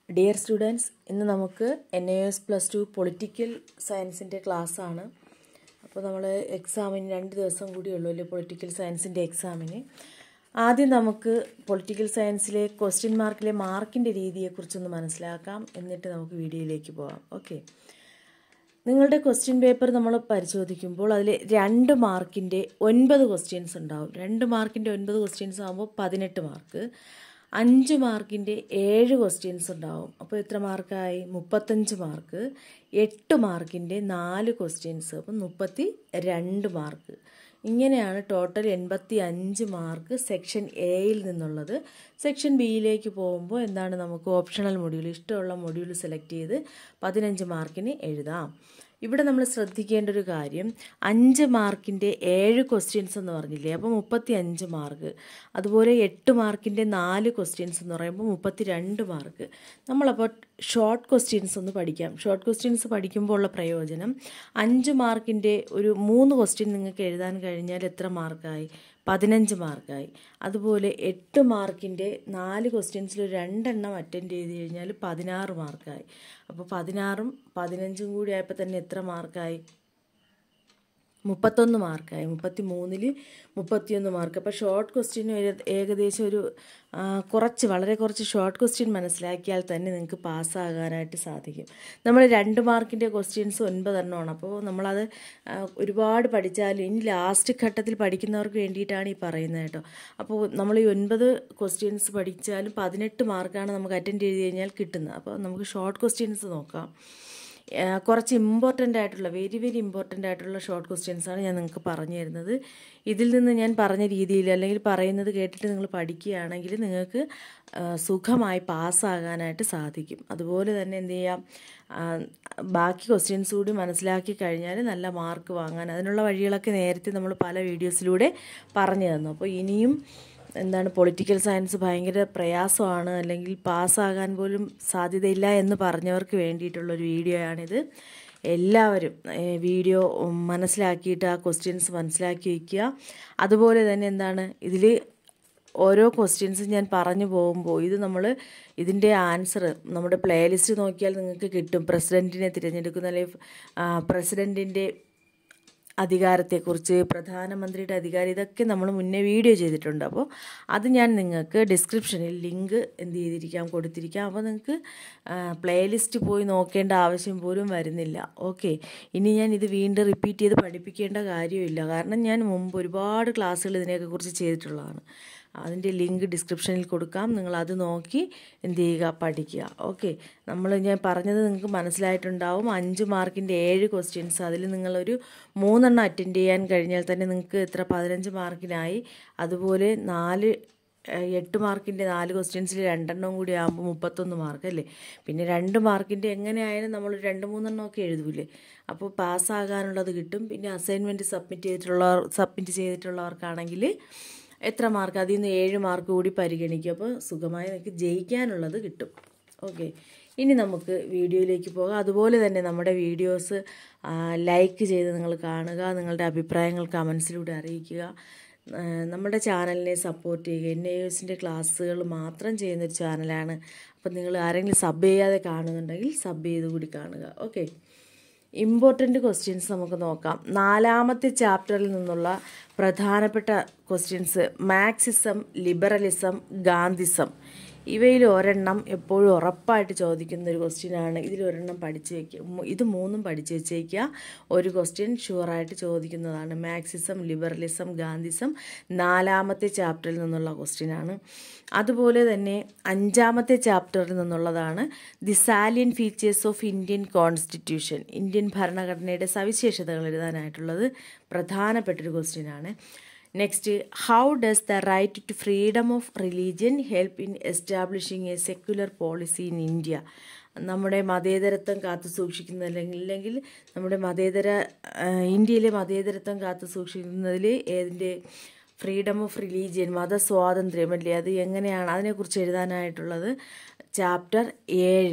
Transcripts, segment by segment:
dear students ഇന്ന് നമുക്ക് N A S plus two political സയൻസിൻ്റെ ക്ലാസ്സാണ് അപ്പോൾ നമ്മൾ എക്സാമിന് രണ്ട് ദിവസം കൂടിയുള്ളൂ അല്ലേ പൊളിറ്റിക്കൽ സയൻസിൻ്റെ എക്സാമിന് ആദ്യം നമുക്ക് പൊളിറ്റിക്കൽ സയൻസിലെ ക്വസ്റ്റ്യൻ മാർക്കിലെ മാർക്കിൻ്റെ രീതിയെക്കുറിച്ചൊന്ന് മനസ്സിലാക്കാം എന്നിട്ട് നമുക്ക് വീഡിയോയിലേക്ക് പോകാം ഓക്കെ നിങ്ങളുടെ ക്വസ്റ്റ്യൻ പേപ്പർ നമ്മൾ പരിശോധിക്കുമ്പോൾ അതിൽ രണ്ട് മാർക്കിൻ്റെ ഒൻപത് ക്വസ്റ്റ്യൻസ് ഉണ്ടാവും രണ്ട് മാർക്കിൻ്റെ ഒൻപത് ക്വസ്റ്റ്യൻസ് ആകുമ്പോൾ പതിനെട്ട് മാർക്ക് അഞ്ച് മാർക്കിൻ്റെ ഏഴ് ക്വസ്റ്റ്യൻസ് ഉണ്ടാവും അപ്പോൾ എത്ര മാർക്കായി മുപ്പത്തഞ്ച് മാർക്ക് എട്ട് മാർക്കിൻ്റെ നാല് ക്വസ്റ്റ്യൻസ് അപ്പം മുപ്പത്തി രണ്ട് മാർക്ക് ഇങ്ങനെയാണ് ടോട്ടൽ എൺപത്തി അഞ്ച് മാർക്ക് സെക്ഷൻ എയിൽ നിന്നുള്ളത് സെക്ഷൻ ബിയിലേക്ക് പോകുമ്പോൾ എന്താണ് നമുക്ക് ഓപ്ഷണൽ മൊഡ്യൂൾ ഇഷ്ടമുള്ള മൊഡ്യൂൾ സെലക്ട് ചെയ്ത് പതിനഞ്ച് മാർക്കിന് എഴുതാം ഇവിടെ നമ്മൾ ശ്രദ്ധിക്കേണ്ട ഒരു കാര്യം അഞ്ച് മാർക്കിൻ്റെ ഏഴ് ക്വസ്റ്റ്യൻസ് എന്ന് പറഞ്ഞില്ലേ അപ്പോൾ മുപ്പത്തി അഞ്ച് മാർക്ക് അതുപോലെ എട്ട് മാർക്കിൻ്റെ നാല് ക്വസ്റ്റ്യൻസ് എന്ന് പറയുമ്പോൾ മുപ്പത്തി രണ്ട് മാർക്ക് നമ്മളപ്പോൾ ഷോർട്ട് ക്വസ്റ്റ്യൻസ് ഒന്ന് പഠിക്കാം ഷോർട്ട് ക്വസ്റ്റ്യൻസ് പഠിക്കുമ്പോൾ ഉള്ള പ്രയോജനം അഞ്ച് മാർക്കിൻ്റെ ഒരു മൂന്ന് ക്വസ്റ്റ്യൻ നിങ്ങൾക്ക് എഴുതാൻ കഴിഞ്ഞാൽ എത്ര മാർക്കായി പതിനഞ്ച് മാർക്കായി അതുപോലെ എട്ട് മാർക്കിൻ്റെ നാല് ക്വസ്റ്റ്യൻസിൽ രണ്ടെണ്ണം അറ്റൻഡ് ചെയ്ത് കഴിഞ്ഞാൽ പതിനാറ് മാർക്കായി അപ്പോൾ പതിനാറും പതിനഞ്ചും കൂടി ആയപ്പോൾ തന്നെ എത്ര മാർക്കായി മുപ്പത്തൊന്ന് മാർക്കായി മുപ്പത്തി മൂന്നിൽ മുപ്പത്തിയൊന്ന് മാർക്ക് അപ്പോൾ ഷോർട്ട് ക്വസ്റ്റ്യൻ ഏകദേശം ഒരു കുറച്ച് വളരെ കുറച്ച് ഷോർട്ട് ക്വസ്റ്റ്യൻ മനസ്സിലാക്കിയാൽ തന്നെ നിങ്ങൾക്ക് പാസ്സാകാനായിട്ട് സാധിക്കും നമ്മൾ രണ്ട് മാർക്കിൻ്റെ ക്വസ്റ്റ്യൻസ് ഒൻപതെണ്ണമാണ് അപ്പോൾ നമ്മളത് ഒരുപാട് പഠിച്ചാലും ഇനി ലാസ്റ്റ് ഘട്ടത്തിൽ പഠിക്കുന്നവർക്ക് വേണ്ടിയിട്ടാണ് ഈ പറയുന്നത് കേട്ടോ അപ്പോൾ നമ്മൾ ഈ ഒൻപത് ക്വസ്റ്റ്യൻസ് പഠിച്ചാലും പതിനെട്ട് മാർക്കാണ് നമുക്ക് അറ്റൻഡ് ചെയ്ത് കഴിഞ്ഞാൽ കിട്ടുന്നത് അപ്പോൾ നമുക്ക് ഷോർട്ട് ക്വസ്റ്റ്യൻസ് നോക്കാം കുറച്ച് ഇമ്പോർട്ടൻ്റ് ആയിട്ടുള്ള വെരി വെരി ഇമ്പോർട്ടൻ്റ് ആയിട്ടുള്ള ഷോർട്ട് ക്വസ്റ്റ്യൻസാണ് ഞാൻ നിങ്ങൾക്ക് പറഞ്ഞു തരുന്നത് ഇതിൽ നിന്ന് ഞാൻ പറഞ്ഞ രീതിയിൽ അല്ലെങ്കിൽ പറയുന്നത് കേട്ടിട്ട് നിങ്ങൾ പഠിക്കുകയാണെങ്കിൽ നിങ്ങൾക്ക് സുഖമായി പാസ്സാകാനായിട്ട് സാധിക്കും അതുപോലെ തന്നെ എന്ത് ചെയ്യാം ബാക്കി ക്വസ്റ്റ്യൻസ് കൂടി മനസ്സിലാക്കി കഴിഞ്ഞാൽ നല്ല മാർക്ക് വാങ്ങാൻ അതിനുള്ള വഴികളൊക്കെ നേരത്തെ നമ്മൾ പല വീഡിയോസിലൂടെ പറഞ്ഞു തന്നു അപ്പോൾ ഇനിയും എന്താണ് പൊളിറ്റിക്കൽ സയൻസ് ഭയങ്കര പ്രയാസമാണ് അല്ലെങ്കിൽ പാസ്സാകാൻ പോലും സാധ്യതയില്ല എന്ന് പറഞ്ഞവർക്ക് വേണ്ടിയിട്ടുള്ളൊരു വീഡിയോ ആണിത് എല്ലാവരും വീഡിയോ മനസ്സിലാക്കിയിട്ട് ആ ക്വസ്റ്റ്യൻസ് മനസ്സിലാക്കി വയ്ക്കുക അതുപോലെ തന്നെ എന്താണ് ഇതിൽ ഓരോ ക്വസ്റ്റ്യൻസും ഞാൻ പറഞ്ഞു പോകുമ്പോൾ ഇത് നമ്മൾ ഇതിൻ്റെ ആൻസർ നമ്മുടെ പ്ലേലിസ്റ്റ് നോക്കിയാൽ നിങ്ങൾക്ക് കിട്ടും പ്രസിഡൻറ്റിനെ തിരഞ്ഞെടുക്കുന്ന അല്ലെങ്കിൽ പ്രസിഡൻറ്റിൻ്റെ അധികാരത്തെക്കുറിച്ച് പ്രധാനമന്ത്രിയുടെ അധികാരം ഇതൊക്കെ നമ്മൾ മുന്നേ വീഡിയോ ചെയ്തിട്ടുണ്ട് അപ്പോൾ അത് ഞാൻ നിങ്ങൾക്ക് ഡിസ്ക്രിപ്ഷനിൽ ലിങ്ക് എന്ത് ചെയ്തിരിക്കാം കൊടുത്തിരിക്കാം അപ്പോൾ നിങ്ങൾക്ക് പ്ലേലിസ്റ്റ് പോയി നോക്കേണ്ട ആവശ്യം പോലും വരുന്നില്ല ഓക്കെ ഇനി ഞാൻ ഇത് വീണ്ടും റിപ്പീറ്റ് ചെയ്ത് പഠിപ്പിക്കേണ്ട കാര്യമില്ല കാരണം ഞാൻ മുമ്പ് ഒരുപാട് ക്ലാസ്സുകൾ ഇതിനെക്കുറിച്ച് ചെയ്തിട്ടുള്ളതാണ് അതിൻ്റെ ലിങ്ക് ഡിസ്ക്രിപ്ഷനിൽ കൊടുക്കാം നിങ്ങൾ അത് നോക്കി എന്ത് ചെയ്യുക പഠിക്കുക ഓക്കെ നമ്മൾ ഞാൻ പറഞ്ഞത് നിങ്ങൾക്ക് മനസ്സിലായിട്ടുണ്ടാവും അഞ്ച് മാർക്കിൻ്റെ ഏഴ് ക്വസ്റ്റ്യൻസ് അതിൽ നിങ്ങളൊരു മൂന്നെണ്ണം അറ്റൻഡ് ചെയ്യാൻ കഴിഞ്ഞാൽ തന്നെ നിങ്ങൾക്ക് എത്ര പതിനഞ്ച് മാർക്കിനായി അതുപോലെ നാല് എട്ട് മാർക്കിൻ്റെ നാല് ക്വസ്റ്റ്യൻസിൽ രണ്ടെണ്ണം കൂടി ആകുമ്പോൾ മുപ്പത്തൊന്ന് മാർക്ക് അല്ലേ പിന്നെ രണ്ട് മാർക്കിൻ്റെ എങ്ങനെയായാലും നമ്മൾ രണ്ട് മൂന്നെണ്ണം ഒക്കെ എഴുതൂലേ അപ്പോൾ പാസ്സാകാനുള്ളത് കിട്ടും പിന്നെ അസൈൻമെൻറ്റ് സബ്മിറ്റ് ചെയ്തിട്ടുള്ളവർ സബ്മിറ്റ് ചെയ്തിട്ടുള്ളവർക്കാണെങ്കിൽ എത്ര മാർക്ക് അതിൽ നിന്ന് ഏഴ് മാർക്ക് കൂടി പരിഗണിക്കും അപ്പോൾ സുഖമായി നിങ്ങൾക്ക് ജയിക്കാനുള്ളത് കിട്ടും ഓക്കെ ഇനി നമുക്ക് വീഡിയോയിലേക്ക് പോകാം അതുപോലെ തന്നെ നമ്മുടെ വീഡിയോസ് ലൈക്ക് ചെയ്ത് നിങ്ങൾ കാണുക നിങ്ങളുടെ അഭിപ്രായങ്ങൾ കമൻസിലൂടെ അറിയിക്കുക നമ്മുടെ ചാനലിനെ സപ്പോർട്ട് ചെയ്യുക എൻ ഐ എസിൻ്റെ ക്ലാസ്സുകൾ മാത്രം ചെയ്യുന്നൊരു ചാനലാണ് അപ്പം നിങ്ങൾ ആരെങ്കിലും സബ് ചെയ്യാതെ കാണുന്നുണ്ടെങ്കിൽ സബ് ചെയ്ത് കൂടി കാണുക ഓക്കെ ഇമ്പോർട്ടൻ്റ് ക്വസ്റ്റ്യൻസ് നമുക്ക് നോക്കാം നാലാമത്തെ ചാപ്റ്ററിൽ നിന്നുള്ള പ്രധാനപ്പെട്ട ക്വസ്റ്റ്യൻസ് മാക്സിസം ലിബറലിസം ഗാന്ധിസം ഇവയിൽ ഒരെണ്ണം എപ്പോഴും ഉറപ്പായിട്ട് ചോദിക്കുന്ന ഒരു ക്വസ്റ്റ്യനാണ് ഇതിൽ ഒരെണ്ണം പഠിച്ച് വയ്ക്കുക ഇത് മൂന്നും പഠിച്ച് വെച്ചേക്കുക ഒരു ക്വസ്റ്റ്യൻ ഷുവറായിട്ട് ചോദിക്കുന്നതാണ് മാക്സിസം ലിബറലിസം ഗാന്ധിസം നാലാമത്തെ ചാപ്റ്ററിൽ നിന്നുള്ള ക്വസ്റ്റ്യനാണ് അതുപോലെ തന്നെ അഞ്ചാമത്തെ ചാപ്റ്ററിൽ നിന്നുള്ളതാണ് the salient features of Indian constitution Indian ഭരണഘടനയുടെ സവിശേഷതകൾ എഴുതാനായിട്ടുള്ളത് പ്രധാനപ്പെട്ടൊരു ക്വസ്റ്റ്യനാണ് next how does the right to freedom of religion help in establishing a secular policy in India നമ്മുടെ മതേതരത്വം കാത്തു സൂക്ഷിക്കുന്ന അല്ലെങ്കിൽ നമ്മുടെ മതേതര ഇന്ത്യയിലെ മതേതരത്വം കാത്തു സൂക്ഷിക്കുന്നതിൽ ഏതിൻ്റെ ഫ്രീഡം ഓഫ് റിലീജിയൻ മതസ്വാതന്ത്ര്യം അല്ലേ അത് എങ്ങനെയാണ് അതിനെക്കുറിച്ച് എഴുതാനായിട്ടുള്ളത് ചാപ്റ്റർ ഏഴ്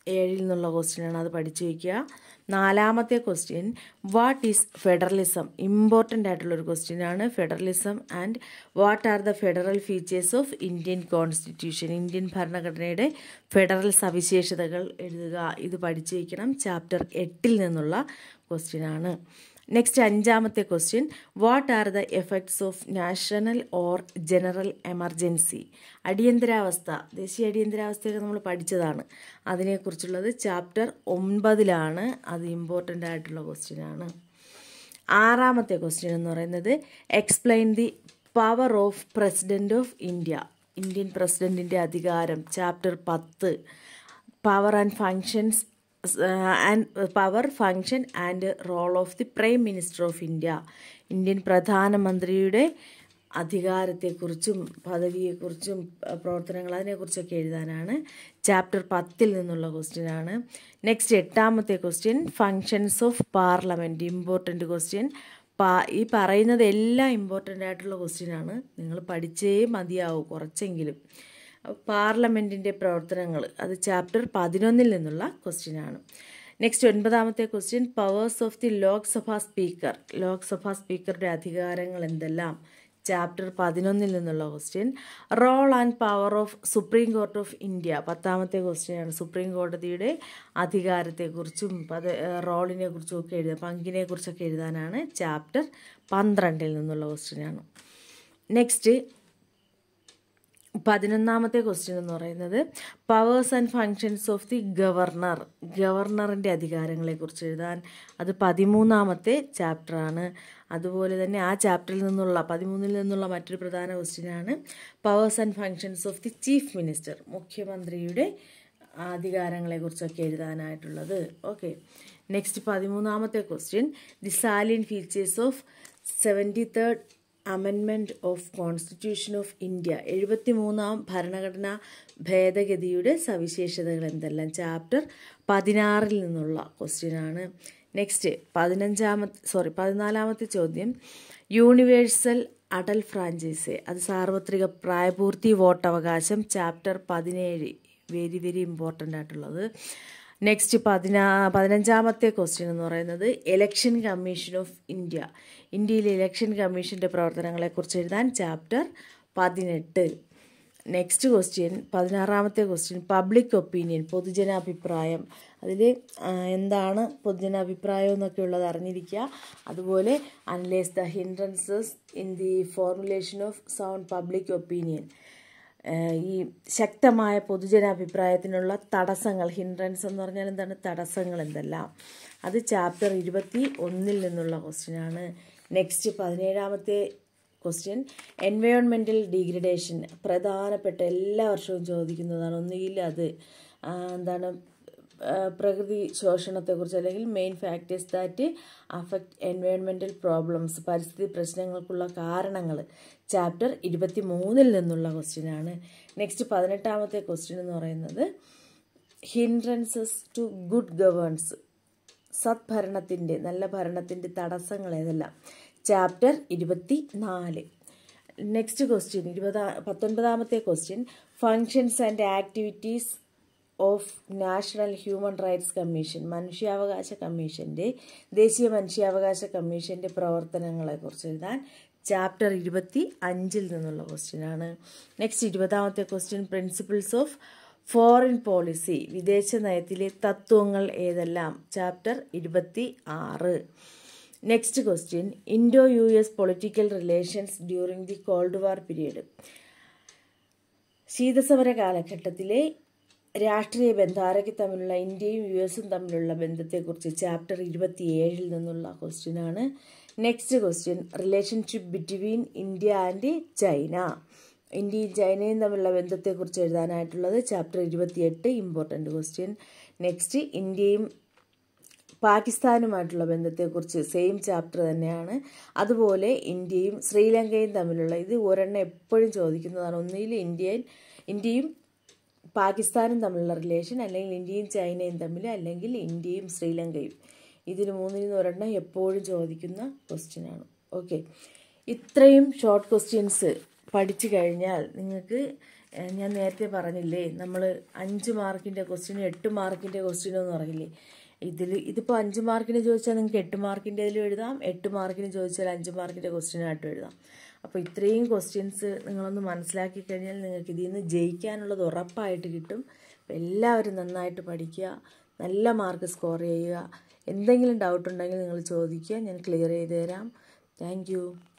ഏഴിൽ നിന്നുള്ള ക്വസ്റ്റ്യനാണ് അത് പഠിച്ചു വയ്ക്കുക നാലാമത്തെ question what is federalism important ആയിട്ടുള്ളൊരു ക്വസ്റ്റ്യനാണ് federalism and what are the federal features of Indian constitution Indian ഭരണഘടനയുടെ ഫെഡറൽ സവിശേഷതകൾ എഴുതുക ഇത് പഠിച്ചു വയ്ക്കണം ചാപ്റ്റർ എട്ടിൽ നിന്നുള്ള ക്വസ്റ്റ്യനാണ് നെക്സ്റ്റ് അഞ്ചാമത്തെ question what are the effects of national or general emergency അടിയന്തരാവസ്ഥ ദേശീയ അടിയന്തരാവസ്ഥയൊക്കെ നമ്മൾ പഠിച്ചതാണ് അതിനെക്കുറിച്ചുള്ളത് ചാപ്റ്റർ ഒൻപതിലാണ് അത് ഇമ്പോർട്ടൻ്റ് ആയിട്ടുള്ള ക്വസ്റ്റ്യനാണ് ആറാമത്തെ ക്വസ്റ്റ്യൻ എന്ന് പറയുന്നത് explain the power of president of India Indian പ്രസിഡൻറ്റിൻ്റെ അധികാരം ചാപ്റ്റർ പത്ത് power and functions and power function and role of the prime minister of India Indian പ്രധാനമന്ത്രിയുടെ അധികാരത്തെക്കുറിച്ചും പദവിയെക്കുറിച്ചും പ്രവർത്തനങ്ങൾ അതിനെക്കുറിച്ചൊക്കെ എഴുതാനാണ് ചാപ്റ്റർ പത്തിൽ നിന്നുള്ള ക്വസ്റ്റ്യനാണ് നെക്സ്റ്റ് എട്ടാമത്തെ question functions of parliament important question പാ ഈ പറയുന്നത് എല്ലാം ഇമ്പോർട്ടൻ്റ് ആയിട്ടുള്ള ക്വസ്റ്റ്യനാണ് നിങ്ങൾ പഠിച്ചേ മതിയാവൂ കുറച്ചെങ്കിലും പാർലമെൻറ്റിൻ്റെ പ്രവർത്തനങ്ങൾ അത് ചാപ്റ്റർ പതിനൊന്നിൽ നിന്നുള്ള ക്വസ്റ്റ്യനാണ് നെക്സ്റ്റ് ഒൻപതാമത്തെ question powers of the Lok Sabha speaker Lok Sabha സ്പീക്കറുടെ അധികാരങ്ങൾ എന്തെല്ലാം ചാപ്റ്റർ പതിനൊന്നിൽ നിന്നുള്ള question role and power of supreme court of India പത്താമത്തെ ക്വസ്റ്റ്യനാണ് സുപ്രീം കോടതിയുടെ അധികാരത്തെക്കുറിച്ചും പത റോളിനെ കുറിച്ചും ഒക്കെ എഴുതുക പങ്കിനെ കുറിച്ചൊക്കെ എഴുതാനാണ് ചാപ്റ്റർ പന്ത്രണ്ടിൽ നിന്നുള്ള ക്വസ്റ്റ്യനാണ് നെക്സ്റ്റ് പതിനൊന്നാമത്തെ ക്വസ്റ്റ്യൻ എന്ന് പറയുന്നത് powers and functions of the governor ഗവർണറിൻ്റെ അധികാരങ്ങളെക്കുറിച്ച് എഴുതാൻ അത് പതിമൂന്നാമത്തെ ചാപ്റ്ററാണ് അതുപോലെ തന്നെ ആ ചാപ്റ്ററിൽ നിന്നുള്ള പതിമൂന്നിൽ നിന്നുള്ള മറ്റൊരു പ്രധാന ക്വസ്റ്റ്യനാണ് powers and functions of the chief minister മുഖ്യമന്ത്രിയുടെ അധികാരങ്ങളെക്കുറിച്ചൊക്കെ എഴുതാനായിട്ടുള്ളത് ഓക്കെ നെക്സ്റ്റ് പതിമൂന്നാമത്തെ question the salient features of seventy third amendment of constitution of India എഴുപത്തി മൂന്നാം ഭരണഘടനാ ഭേദഗതിയുടെ സവിശേഷതകൾ എന്തെല്ലാം ചാപ്റ്റർ പതിനാറിൽ നിന്നുള്ള ക്വസ്റ്റ്യനാണ് നെക്സ്റ്റ് പതിനഞ്ചാമത്തെ സോറി പതിനാലാമത്തെ ചോദ്യം യൂണിവേഴ്സൽ അടൽ ഫ്രാഞ്ചൈസി അത് സാർവത്രിക പ്രായപൂർത്തി വോട്ടവകാശം ചാപ്റ്റർ പതിനേഴ് വെരി വെരി ഇമ്പോർട്ടൻ്റ് ആയിട്ടുള്ളത് നെക്സ്റ്റ് പതിനാ പതിനഞ്ചാമത്തെ ക്വസ്റ്റ്യൻ എന്ന് പറയുന്നത് ഇലക്ഷൻ കമ്മീഷൻ ഓഫ് ഇന്ത്യ ഇന്ത്യയിലെ ഇലക്ഷൻ കമ്മീഷൻ്റെ പ്രവർത്തനങ്ങളെക്കുറിച്ച് എഴുതാൻ ചാപ്റ്റർ പതിനെട്ട് നെക്സ്റ്റ് ക്വസ്റ്റ്യൻ പതിനാറാമത്തെ ക്വസ്റ്റ്യൻ പബ്ലിക് ഒപ്പീനിയൻ പൊതുജനാഭിപ്രായം അതിൽ എന്താണ് പൊതുജനാഭിപ്രായം എന്നൊക്കെ ഉള്ളത് അറിഞ്ഞിരിക്കുക അതുപോലെ analyse the hindrances in the formulation of sound public opinion ഈ ശക്തമായ പൊതുജനാഭിപ്രായത്തിനുള്ള തടസ്സങ്ങൾ ഹിൻഡ്രൻസ് എന്ന് പറഞ്ഞാൽ എന്താണ് തടസ്സങ്ങൾ എന്തെല്ലാം അത് ചാപ്റ്റർ ഇരുപത്തി ഒന്നിൽ നിന്നുള്ള ക്വസ്റ്റ്യനാണ് നെക്സ്റ്റ് പതിനേഴാമത്തെ ക്വസ്റ്റ്യൻ എൻവയോൺമെൻറ്റൽ ഡീഗ്രഡേഷൻ പ്രധാനപ്പെട്ട എല്ലാ വർഷവും ചോദിക്കുന്നതാണ് ഒന്നുകിൽ അത് എന്താണ് പ്രകൃതി ശോഷണത്തെക്കുറിച്ച് അല്ലെങ്കിൽ main factors that affect environmental problems പരിസ്ഥിതി പ്രശ്നങ്ങൾക്കുള്ള കാരണങ്ങൾ ചാപ്റ്റർ ഇരുപത്തി മൂന്നിൽ നിന്നുള്ള ക്വസ്റ്റ്യനാണ് നെക്സ്റ്റ് പതിനെട്ടാമത്തെ ക്വസ്റ്റ്യൻ എന്ന് പറയുന്നത് ഹിൻഡ്രൻസസ് ടു ഗുഡ് ഗവേൺസ് സദ്ഭരണത്തിൻ്റെ നല്ല ഭരണത്തിൻ്റെ തടസ്സങ്ങൾ ഏതെല്ലാം ചാപ്റ്റർ ഇരുപത്തി നാല് നെക്സ്റ്റ് ക്വസ്റ്റ്യൻ ഇരുപതാ പത്തൊൻപതാമത്തെ question functions and activities of national human rights commission മനുഷ്യാവകാശ കമ്മീഷൻ്റെ ദേശീയ മനുഷ്യാവകാശ കമ്മീഷൻ്റെ പ്രവർത്തനങ്ങളെക്കുറിച്ച് എഴുതാൻ ചാപ്റ്റർ ഇരുപത്തി അഞ്ചിൽ നിന്നുള്ള ക്വസ്റ്റ്യനാണ് നെക്സ്റ്റ് ഇരുപതാമത്തെ question principles of foreign policy വിദേശ നയത്തിലെ തത്വങ്ങൾ ഏതെല്ലാം ചാപ്റ്റർ ഇരുപത്തി ആറ് next question Indo U S political relations during the cold war period ശീതസമര കാലഘട്ടത്തിലെ രാഷ്ട്രീയ ബന്ധം ആരൊക്കെ തമ്മിലുള്ള ഇന്ത്യയും യു എസും തമ്മിലുള്ള ബന്ധത്തെക്കുറിച്ച് ചാപ്റ്റർ ഇരുപത്തിയേഴിൽ നിന്നുള്ള ക്വസ്റ്റ്യനാണ് next question relationship between India and China ഇന്ത്യയും ചൈനയും തമ്മിലുള്ള ബന്ധത്തെക്കുറിച്ച് എഴുതാനായിട്ടുള്ളത് ചാപ്റ്റർ ഇരുപത്തിയെട്ട് ഇമ്പോർട്ടൻ്റ് ക്വസ്റ്റ്യൻ നെക്സ്റ്റ് ഇന്ത്യയും പാകിസ്ഥാനുമായിട്ടുള്ള ബന്ധത്തെക്കുറിച്ച് സെയിം ചാപ്റ്റർ തന്നെയാണ് അതുപോലെ ഇന്ത്യയും ശ്രീലങ്കയും തമ്മിലുള്ള ഇത് ഒരെണ്ണം എപ്പോഴും ചോദിക്കുന്നതാണ് ഒന്നുകിൽ ഇന്ത്യൻ ഇന്ത്യയും പാകിസ്ഥാനും തമ്മിലുള്ള റിലേഷൻ അല്ലെങ്കിൽ ഇന്ത്യയും ചൈനയും തമ്മിൽ അല്ലെങ്കിൽ ഇന്ത്യയും ശ്രീലങ്കയും ഇതിന് മൂന്നിൽ നിന്ന് ഒരെണ്ണം എപ്പോഴും ചോദിക്കുന്ന ക്വസ്റ്റ്യനാണ് ഓക്കെ ഇത്രയും ഷോർട്ട് ക്വസ്റ്റ്യൻസ് പഠിച്ചു കഴിഞ്ഞാൽ നിങ്ങൾക്ക് ഏഹ്, ഞാൻ നേരത്തെ പറഞ്ഞില്ലേ നമ്മൾ അഞ്ച് മാർക്കിൻ്റെ ക്വസ്റ്റ്യനും എട്ട് മാർക്കിൻ്റെ ക്വസ്റ്റ്യനും എന്ന് പറഞ്ഞില്ലേ ഇതിൽ ഇതിപ്പോൾ അഞ്ച് മാർക്കിന് ചോദിച്ചാൽ നിങ്ങൾക്ക് എട്ട് മാർക്കിൻ്റെ ഇതിലും എഴുതാം എട്ട് മാർക്കിന് ചോദിച്ചാൽ അഞ്ച് മാർക്കിൻ്റെ ക്വസ്റ്റ്യനായിട്ടും എഴുതാം അപ്പോൾ ഇത്രയും ക്വസ്റ്റ്യൻസ് നിങ്ങളൊന്ന് മനസ്സിലാക്കി കഴിഞ്ഞാൽ നിങ്ങൾക്ക് ഇതിൽ നിന്ന് ജയിക്കാനുള്ളത് ഉറപ്പായിട്ട് കിട്ടും അപ്പോൾ എല്ലാവരും നന്നായിട്ട് പഠിക്കുക നല്ല മാർക്ക് സ്കോർ ചെയ്യുക എന്തെങ്കിലും ഡൗട്ട് ഉണ്ടെങ്കിൽ നിങ്ങൾ ചോദിക്കുക ഞാൻ ക്ലിയർ ചെയ്ത് തരാം താങ്ക്